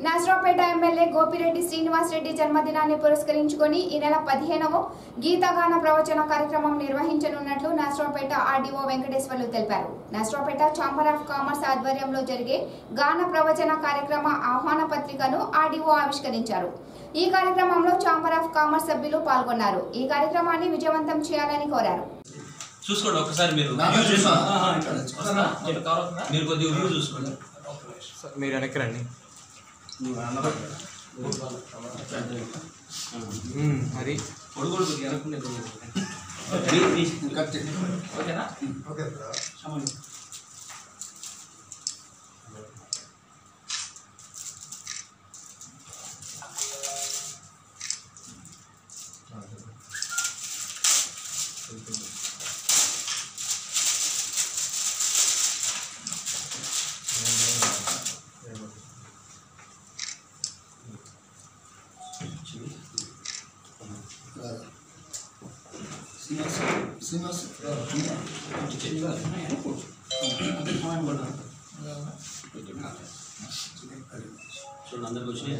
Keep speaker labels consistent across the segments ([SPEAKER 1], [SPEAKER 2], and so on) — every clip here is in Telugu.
[SPEAKER 1] నసరాపేట ఎమ్మెల్యే గోపిరెడ్డి శ్రీనివాస్ రెడ్డి జన్మదినాన్ని పురస్కరించుకొని ఈ నెల పదిహేనవ గీతగాన ప్రవచన కార్యక్రమం నిర్వహించనున్నట్లు నసరాపేట ఆర్డీఓ వెంకటేశ్వర్లు తెలిపారు నసరాపేట ఛాంబర్ ఆఫ్ కామర్స్ ఆధ్వర్యంలో జరిగే గాన ప్రవచన కార్యక్రమ ఆహ్వాన పత్రికను ఆర్డీఓ ఆవిష్కరించారు ఈ కార్యక్రమంలో ఛాంబర్ ఆఫ్ కామర్స్ సభ్యులు పాల్గొన్నారు ఈ కార్యక్రమాన్ని విజయవంతం చేయాలని కోరారు
[SPEAKER 2] చూసుకోండి ఒకసారి మీరు
[SPEAKER 3] నాన్న చూసా?
[SPEAKER 2] ఆహా, ఇక్కడ నుంచి. మీరు కొద్దిగా వ్యూ చూసుకోండి
[SPEAKER 4] సార్ మీరు వెనక్కి రండి మ్మ్, అది
[SPEAKER 2] పొడుగుడు కొద్దిగా వెనక్కుండే
[SPEAKER 3] కట్ చేయి.
[SPEAKER 2] ఓకేనా
[SPEAKER 3] రాదు. శ్రీనివాస్ శ్రీనివాస్
[SPEAKER 2] చూడండి అందరికి వచ్చినాయి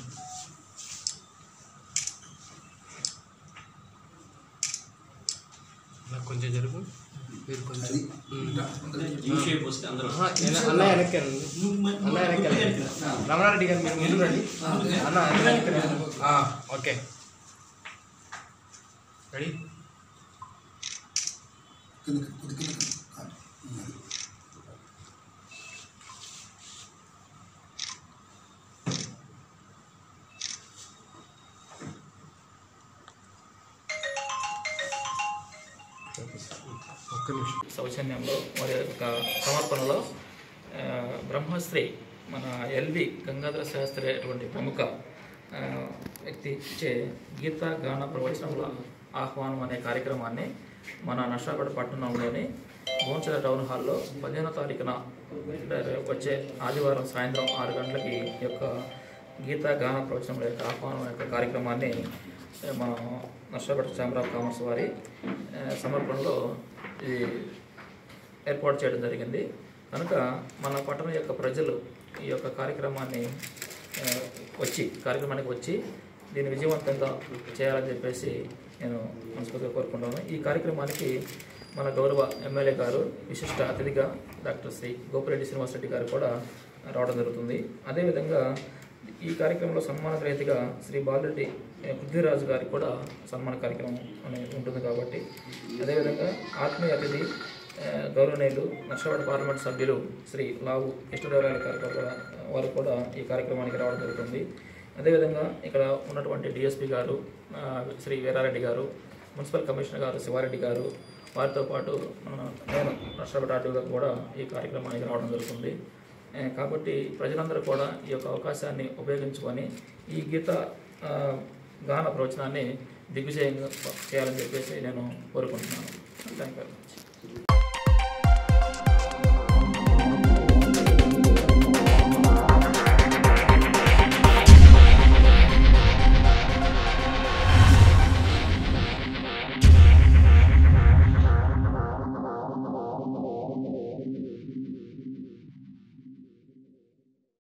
[SPEAKER 4] నాకు కొంచెం జరుగు మీరు కొంచెం
[SPEAKER 3] అది
[SPEAKER 2] యూ షేప్ వస్తే అందరూ
[SPEAKER 4] ఆహా, ఎన- అన్న వెనక్కి రండి అన్న వెనక్కి రండి రమణారెడ్డి గారు మీరు ముందు రండి అన్న అన్న వెనక్కి రండి ఆ, ఓకే రెడీ
[SPEAKER 3] కిందకి కొద్ది కిందకి ఆ, అది.
[SPEAKER 4] ఒక్క నిమిషం
[SPEAKER 5] సౌజన్యంలో వారి యొక్క సమర్పణలో ఆ, బ్రహ్మశ్రీ మన ఎల్వి గంగాధర శాస్త్రి అటువంటి ప్రముఖ ఆ, వ్యక్తి ఇచ్చే గీత గాన ప్రవచనముల ఆహ్వానం అనే కార్యక్రమాన్ని మన నర్సాపేట పట్టణంలోని భువనచర టౌన్ హాల్లో పదిహేనో తారీఖున వచ్చే ఆదివారం సాయంత్రం ఆరు గంటలకి ఈ యొక్క గీత గాన ప్రవచనముల యొక్క ఆహ్వానం యొక్క కార్యక్రమాన్ని ఆ, మన నర్సాపేట ఛాంబర్ ఆఫ్ కామర్స్ వారి ఆ, సమర్పణలో ఇది ఏర్పాటు చేయడం జరిగింది కనుక మన పట్టణం యొక్క ప్రజలు ఈ యొక్క కార్యక్రమాన్ని ఆ, వచ్చి కార్యక్రమానికి వచ్చి దీన్ని విజయవంతంగా చేయాలని చెప్పేసి నేను మనస్ఫూర్తిగా కోరుకుంటున్నాను ఈ కార్యక్రమానికి మన గౌరవ ఎమ్మెల్యే గారు విశిష్ట అతిథిగా డాక్టర్ శ్రీ గోపిరెడ్డి శ్రీనివాసరెడ్డి గారు కూడా రావడం జరుగుతుంది అదేవిధంగా ఈ కార్యక్రమంలో సన్మాన గ్రహీతగా శ్రీ బాలరెడ్డి ఏ, పృథ్వీరాజు గారికి కూడా సన్మాన కార్యక్రమం అనేది ఉంటుంది కాబట్టి అదేవిధంగా ఆత్మీయ అతిథి ఆ, గౌరవనీయులు నర్సవాడ పార్లమెంట్ సభ్యులు శ్రీ లావు కృష్ణదేవరాయల గారు కూడా వారు కూడా ఈ కార్యక్రమానికి రావడం జరుగుతుంది అదేవిధంగా ఇక్కడ ఉన్నటువంటి డిఎస్పి గారు ఆ, శ్రీ వీరారెడ్డి గారు మున్సిపల్ కమిషనర్ గారు శివారెడ్డి గారు వారితో పాటు మన నేను నర్సవాడ ఆర్టీఓ గారు కూడా ఈ కార్యక్రమానికి రావడం జరుగుతుంది ఏ, కాబట్టి ప్రజలందరూ కూడా ఈ యొక్క అవకాశాన్ని ఉపయోగించుకొని ఈ గీత ఆ, గాన ప్రవచనాన్ని దిగ్విజయంగా చేయాలని చెప్పేసి నేను కోరుకుంటున్నాను థ్యాంక్ యూ